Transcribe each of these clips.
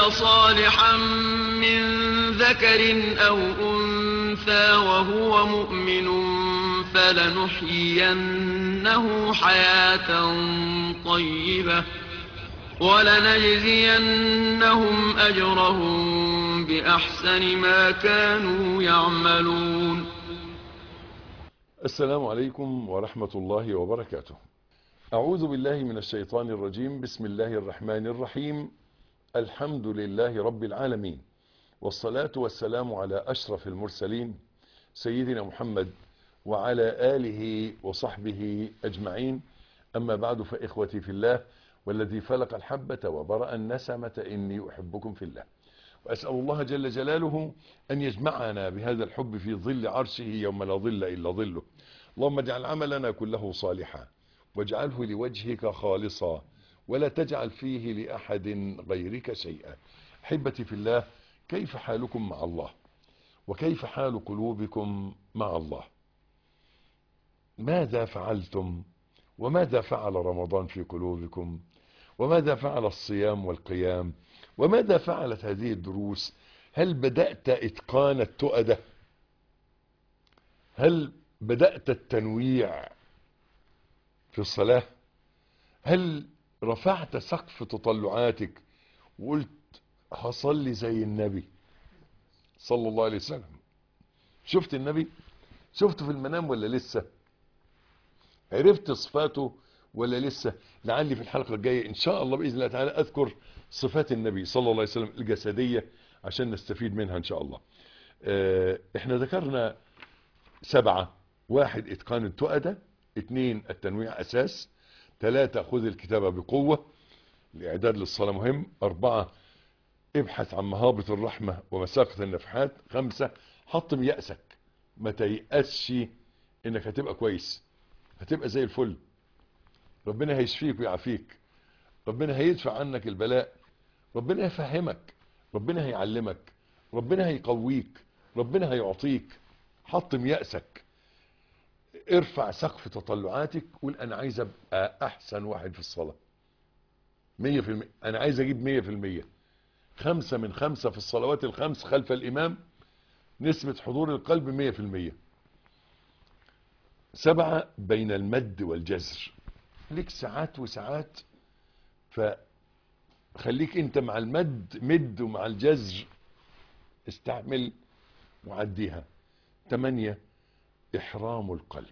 عمل صالحا من ذكر أو أنثى وهو مؤمن فلنحيينه حياة طيبة ولنجزينهم أجرهم بأحسن ما كانوا يعملون السلام عليكم ورحمة الله وبركاته أعوذ بالله من الشيطان الرجيم بسم الله الرحمن الرحيم الحمد لله رب العالمين والصلاة والسلام على أشرف المرسلين سيدنا محمد وعلى آله وصحبه أجمعين أما بعد فإخوتي في الله والذي فلق الحبة وبرأ النسمة إني أحبكم في الله وأسأل الله جل جلاله أن يجمعنا بهذا الحب في ظل عرشه يوم لا ظل إلا ظله اللهم اجعل عملنا كله صالحا واجعله لوجهك خالصا ولا تجعل فيه لأحد غيرك شيئا حبتي في الله كيف حالكم مع الله وكيف حال قلوبكم مع الله ماذا فعلتم وماذا فعل رمضان في قلوبكم وماذا فعل الصيام والقيام وماذا فعلت هذه الدروس هل بدأت إتقان التؤدة هل بدأت التنويع في الصلاة هل رفعت سقف تطلعاتك وقلت هصلي زي النبي صلى الله عليه وسلم شفت النبي شفته في المنام ولا لسه عرفت صفاته ولا لسه لعلي في الحلقة الجاية ان شاء الله بإذن الله تعالى اذكر صفات النبي صلى الله عليه وسلم الجسدية عشان نستفيد منها ان شاء الله اه احنا ذكرنا سبعة واحد اتقان التؤدة اثنين التنويع اساس ثلاثة خذ الكتابة بقوة الاعداد للصلاة مهم اربعة ابحث عن مهابط الرحمة ومساقة النفحات خمسة حطم يأسك ما تيأسش انك هتبقى كويس هتبقى زي الفل ربنا هيشفيك ويعافيك ربنا هيدفع عنك البلاء ربنا هيفهمك ربنا هيعلمك ربنا هيقويك ربنا هيعطيك حطم يأسك ارفع سقف تطلعاتك قول انا عايز ابقى احسن واحد في الصلاة مية في المية انا عايز اجيب مية في المية خمسة من خمسة في الصلوات الخمس خلف الامام نسبة حضور القلب مية في المية سبعة بين المد والجزر ليك ساعات وساعات فخليك انت مع المد مد ومع الجزر استعمل وعديها تمانية احرام القلب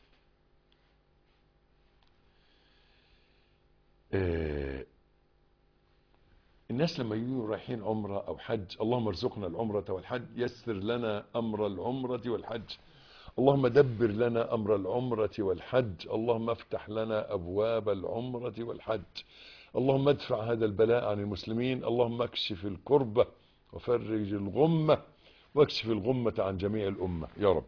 آه الناس لما يجوا رايحين عمرة او حج اللهم ارزقنا العمرة والحج يسر لنا امر العمرة والحج اللهم دبر لنا أمر العمرة والحج اللهم افتح لنا أبواب العمرة والحج اللهم ادفع هذا البلاء عن المسلمين اللهم اكشف الكربة وفرج الغمة واكشف الغمة عن جميع الأمة يا رب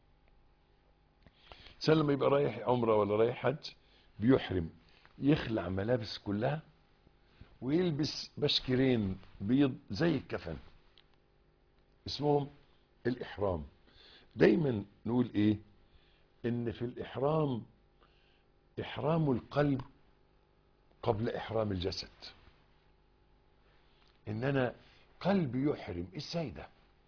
سنة لما يبقى رايح عمرة ولا رايح حج بيحرم يخلع ملابس كلها ويلبس بشكرين بيض زي الكفن اسمهم الإحرام دايما نقول ايه ان في الاحرام احرام القلب قبل احرام الجسد ان انا قلبي يحرم ازاي ده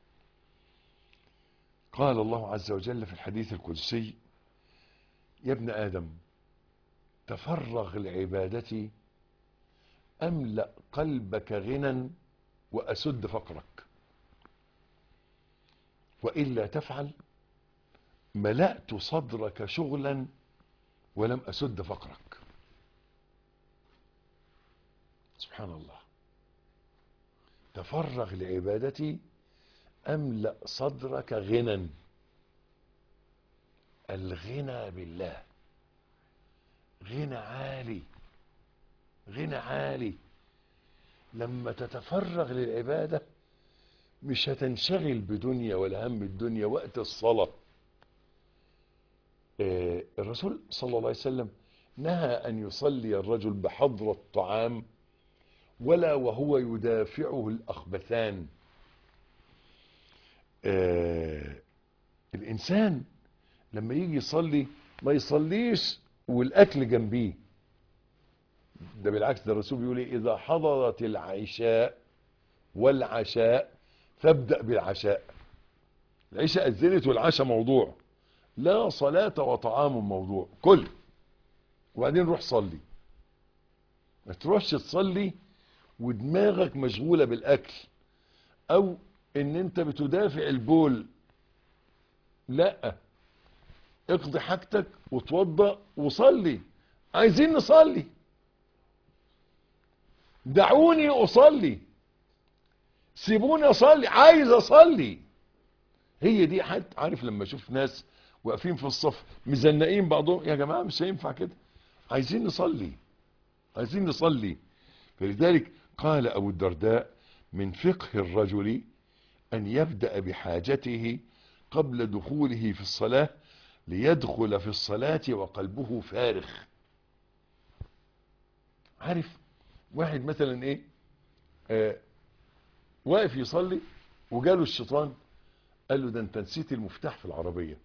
قال الله عز وجل في الحديث القدسي يا ابن ادم تفرغ لعبادتي املأ قلبك غنى واسد فقرك وإلا تفعل ملأت صدرك شغلا ولم أسد فقرك سبحان الله تفرغ لعبادتي أملأ صدرك غنى الغنى بالله غنى عالي غنى عالي لما تتفرغ للعباده مش هتنشغل بدنيا ولا هم الدنيا وقت الصلاة آه الرسول صلى الله عليه وسلم نهى أن يصلي الرجل بحضر الطعام ولا وهو يدافعه الأخبثان آه الإنسان لما يجي يصلي ما يصليش والأكل جنبيه ده بالعكس ده الرسول بيقول إيه إذا حضرت العشاء والعشاء فابدأ بالعشاء العشاء أذنت والعشاء موضوع لا صلاة وطعام موضوع كل وبعدين روح صلي ما تروحش تصلي ودماغك مشغولة بالأكل أو إن أنت بتدافع البول لا اقضي حاجتك وتوضأ وصلي عايزين نصلي دعوني أصلي سيبوني أصلي عايز أصلي هي دي حد عارف لما اشوف ناس واقفين في الصف مزنقين بعضهم يا جماعة مش هينفع كده عايزين نصلي عايزين نصلي فلذلك قال أبو الدرداء من فقه الرجل أن يبدأ بحاجته قبل دخوله في الصلاة ليدخل في الصلاة وقلبه فارغ عارف واحد مثلا ايه آه واقف يصلي وجاله الشيطان قال له ده انت نسيت المفتاح في العربية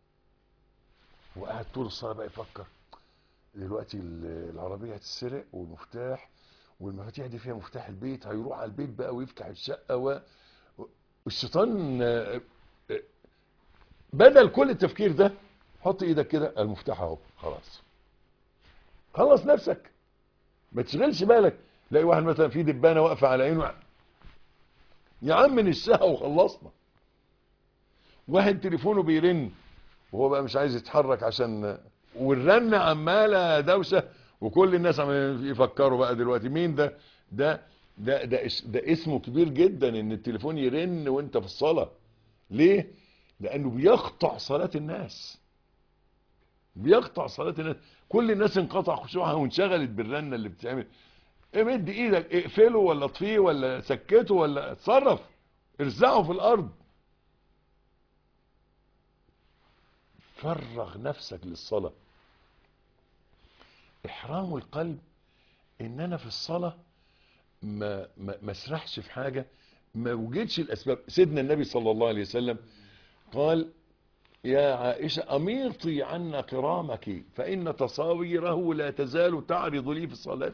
وقعد طول الصلاة بقى يفكر دلوقتي ال- العربية هتتسرق والمفتاح والمفاتيح دي فيها مفتاح البيت هيروح على البيت بقى ويفتح الشقة و... والشيطان آه، آه، بدل كل التفكير ده حط ايدك كده المفتاح اهو خلاص خلص نفسك ما تشغلش بالك تلاقي واحد مثلا في دبانه واقفه على عينه يا عم نشها وخلصنا واحد تليفونه بيرن وهو بقى مش عايز يتحرك عشان والرنة عمالة دوشة وكل الناس عم يفكروا بقى دلوقتي مين ده ده ده ده, اس- ده اسمه كبير جدا ان التليفون يرن وانت في الصلاة ليه لانه بيقطع صلاة الناس بيقطع صلاة الناس كل الناس انقطع خشوعها وانشغلت بالرنة اللي بتتعمل امد ايدك اقفله ولا اطفيه ولا سكته ولا اتصرف ارزعه في الارض فرغ نفسك للصلاة احرام القلب ان انا في الصلاة ما ما ما اسرحش في حاجة ما وجدش الاسباب سيدنا النبي صلى الله عليه وسلم قال يا عائشة أميطي عنا كرامك فإن تصاويره لا تزال تعرض لي في الصلاة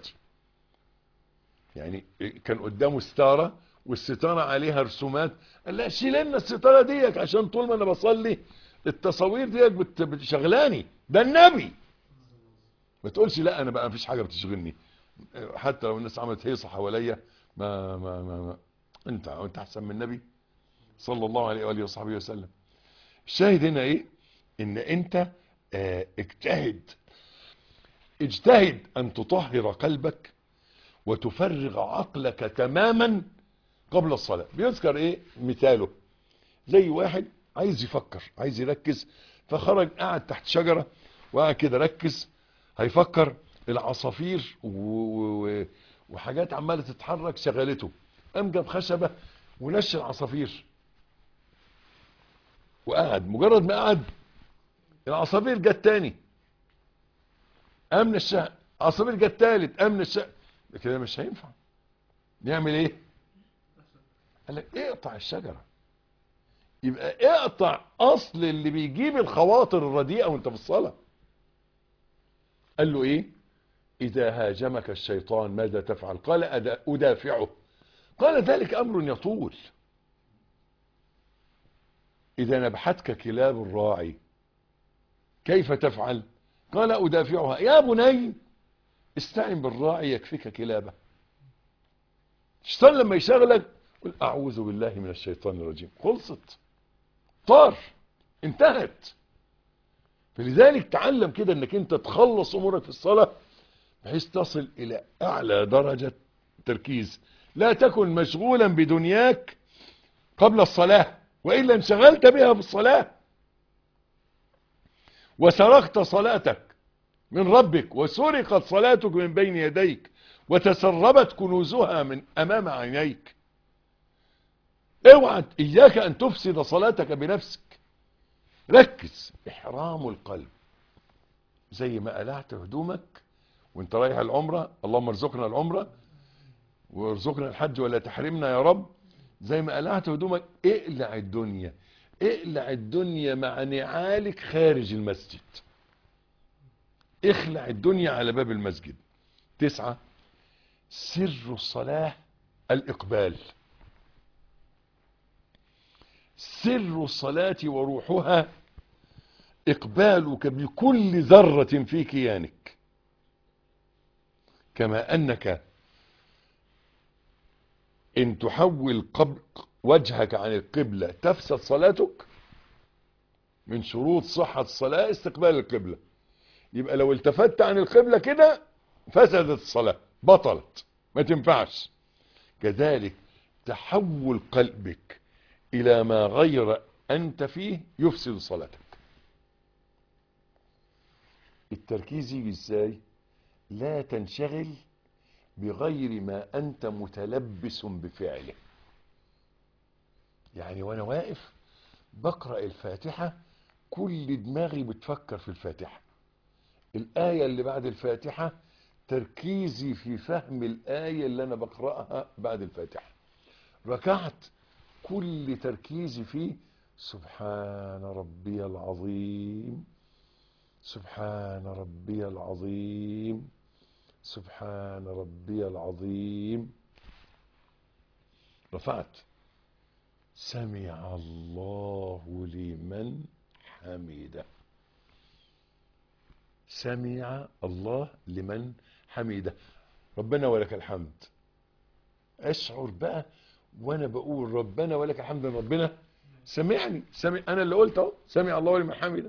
يعني كان قدامه ستارة والستارة عليها رسومات قال لا شيل لنا الستارة ديك عشان طول ما أنا بصلي التصاوير ديك بت- بتشغلاني ده النبي ما تقولش لا أنا بقى مفيش حاجة بتشغلني حتى لو الناس عملت هيصة حواليا ما, ما, ما, ما انت انت احسن من النبي صلى الله عليه واله وصحبه وسلم الشاهد هنا ايه ان انت اه اجتهد اجتهد ان تطهر قلبك وتفرغ عقلك تماما قبل الصلاة بيذكر ايه مثاله زي واحد عايز يفكر عايز يركز فخرج قعد تحت شجرة وقعد كده ركز هيفكر العصافير و... و... وحاجات عمالة تتحرك شغلته قام جاب خشبة ونشر العصافير وقعد مجرد ما قعد العصافير جت تاني امن الشقة عصافير جت تالت امن الشقة كده مش هينفع نعمل ايه قال لك اقطع الشجرة يبقى اقطع اصل اللي بيجيب الخواطر الرديئة وانت في الصلاة قال له ايه اذا هاجمك الشيطان ماذا تفعل قال أدا- ادافعه قال ذلك امر يطول إذا نبحتك كلاب الراعي كيف تفعل قال أدافعها يا بني استعن بالراعي يكفيك كلابه الشيطان لما يشغلك قل أعوذ بالله من الشيطان الرجيم خلصت طار انتهت فلذلك تعلم كده انك انت تخلص امورك في الصلاة بحيث تصل الى اعلى درجة تركيز لا تكن مشغولا بدنياك قبل الصلاة وإلا انشغلت بها في الصلاة وسرقت صلاتك من ربك وسرقت صلاتك من بين يديك وتسربت كنوزها من أمام عينيك اوعى إياك أن تفسد صلاتك بنفسك ركز إحرام القلب زي ما قلعت هدومك وانت رايح العمرة اللهم ارزقنا العمرة وارزقنا الحج ولا تحرمنا يا رب زي ما قلعت هدومك اقلع الدنيا اقلع الدنيا مع نعالك خارج المسجد اخلع الدنيا على باب المسجد تسعة سر الصلاة الإقبال سر الصلاة وروحها إقبالك بكل ذرة في كيانك كما أنك إن تحول قبل وجهك عن القبلة تفسد صلاتك من شروط صحة الصلاة استقبال القبلة يبقى لو التفت عن القبلة كده فسدت الصلاة بطلت ما تنفعش كذلك تحول قلبك إلى ما غير أنت فيه يفسد صلاتك التركيز يجي ازاي لا تنشغل بغير ما أنت متلبس بفعله يعني وأنا واقف بقرأ الفاتحة كل دماغي بتفكر في الفاتحة الآية اللي بعد الفاتحة تركيزي في فهم الآية اللي أنا بقرأها بعد الفاتحة ركعت كل تركيزي فيه سبحان ربي العظيم سبحان ربي العظيم سبحان ربي العظيم رفعت سمع الله لمن حمده سمع الله لمن حمده ربنا ولك الحمد اشعر بقى وانا بقول ربنا ولك الحمد إن ربنا سمعني سمع انا اللي قلت اهو سمع الله لمن حمده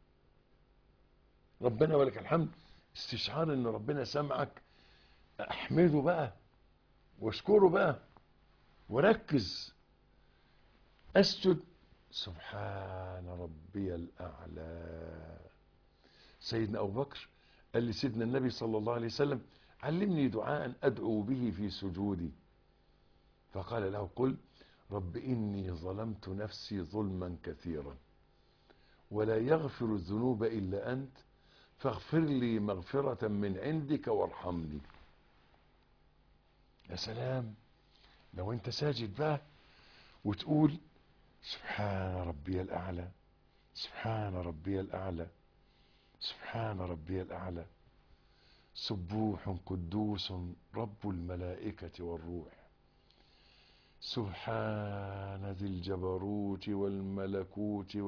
ربنا ولك الحمد استشعار ان ربنا سمعك احمده بقى واشكره بقى وركز اسجد سبحان ربي الاعلى سيدنا ابو بكر قال لسيدنا النبي صلى الله عليه وسلم علمني دعاء ادعو به في سجودي فقال له قل رب اني ظلمت نفسي ظلما كثيرا ولا يغفر الذنوب الا انت فاغفر لي مغفرة من عندك وارحمني يا سلام لو انت ساجد بقى وتقول سبحان ربي الأعلى سبحان ربي الأعلى سبحان ربي الأعلى سبوح قدوس رب الملائكة والروح سبحان ذي الجبروت والملكوت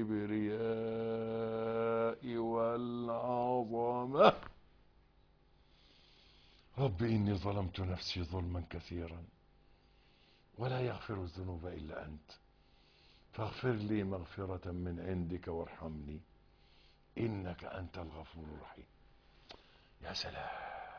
والكبرياء والعظمة رب إني ظلمت نفسي ظلما كثيرا ولا يغفر الذنوب إلا أنت فاغفر لي مغفرة من عندك وارحمني إنك أنت الغفور الرحيم يا سلام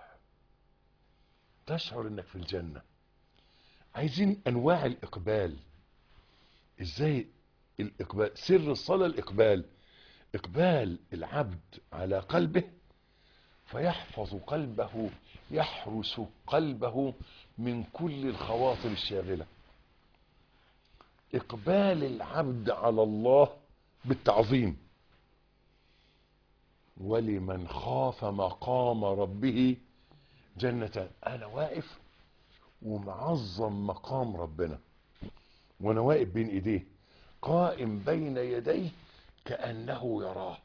تشعر إنك في الجنة عايزين انواع الاقبال ازاي الاقبال سر الصلاة الاقبال اقبال العبد على قلبه فيحفظ قلبه يحرس قلبه من كل الخواطر الشاغلة اقبال العبد على الله بالتعظيم ولمن خاف مقام ربه جنة انا واقف ومعظم مقام ربنا وانا واقف بين ايديه قائم بين يديه كأنه يراه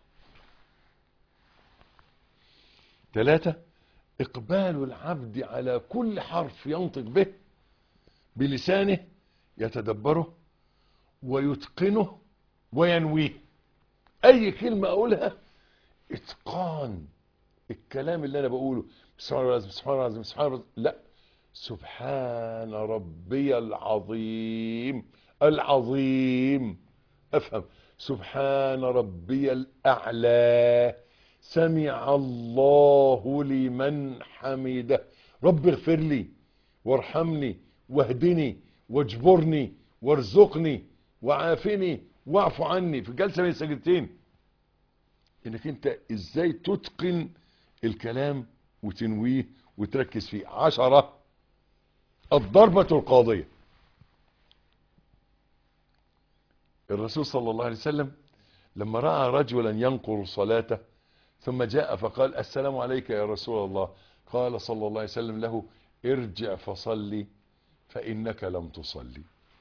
ثلاثة اقبال العبد على كل حرف ينطق به بلسانه يتدبره ويتقنه وينويه اي كلمة اقولها اتقان الكلام اللي انا بقوله سبحان الله العظيم سبحان الله العظيم سبحان الله لا سبحان ربي العظيم العظيم افهم سبحان ربي الاعلى سمع الله لمن حمده رب اغفر لي وارحمني واهدني واجبرني وارزقني وعافني واعف عني في الجلسه بين سجدتين انك انت ازاي تتقن الكلام وتنويه وتركز فيه عشرة الضربة القاضية الرسول صلى الله عليه وسلم لما رأى رجلا ينقر صلاته ثم جاء فقال السلام عليك يا رسول الله قال صلى الله عليه وسلم له ارجع فصلي فإنك لم تصلي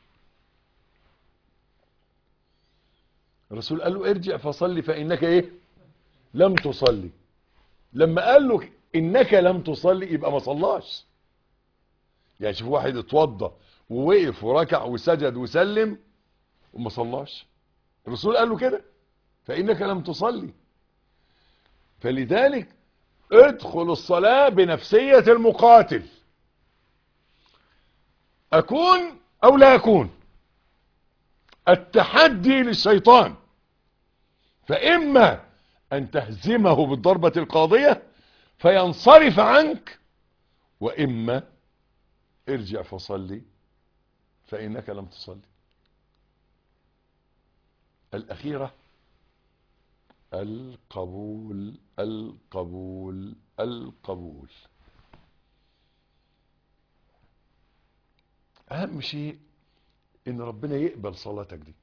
الرسول قال له ارجع فصلي فإنك ايه لم تصلي لما قال له انك لم تصلي يبقى ما صلاش يعني شوف واحد اتوضى ووقف وركع وسجد وسلم وما صلاش الرسول قال له كده فإنك لم تصلي فلذلك ادخل الصلاة بنفسية المقاتل أكون أو لا أكون التحدي للشيطان فإما أن تهزمه بالضربة القاضية فينصرف عنك وإما ارجع فصلي فإنك لم تصلي الأخيرة القبول القبول القبول أهم شيء إن ربنا يقبل صلاتك دي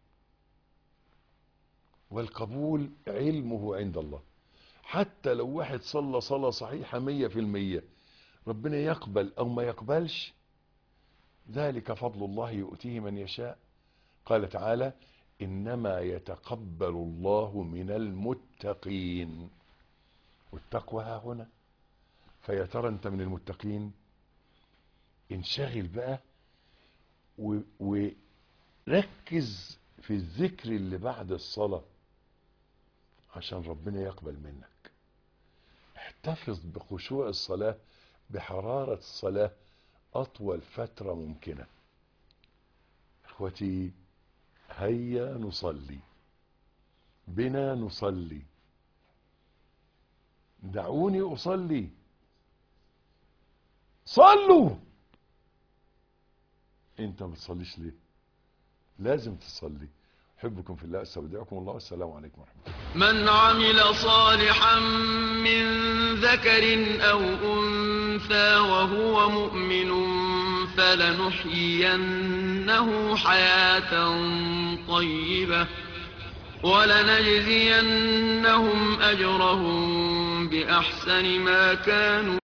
والقبول علمه عند الله حتى لو واحد صلى صلاة صحيحة مية في المية ربنا يقبل أو ما يقبلش ذلك فضل الله يؤتيه من يشاء قال تعالى إنما يتقبل الله من المتقين والتقوى ها هنا فيا ترى أنت من المتقين انشغل بقى و... وركز في الذكر اللي بعد الصلاة عشان ربنا يقبل منك احتفظ بخشوع الصلاة بحرارة الصلاة أطول فترة ممكنة اخوتي هيا نصلي بنا نصلي دعوني أصلي صلوا انت ما بتصليش ليه لازم تصلي احبكم في الله استودعكم الله والسلام عليكم ورحمه الله من عمل صالحا من ذكر أو أنثى وهو مؤمن فلنحيينه حياة طيبة ولنجزينهم أجرهم بأحسن ما كانوا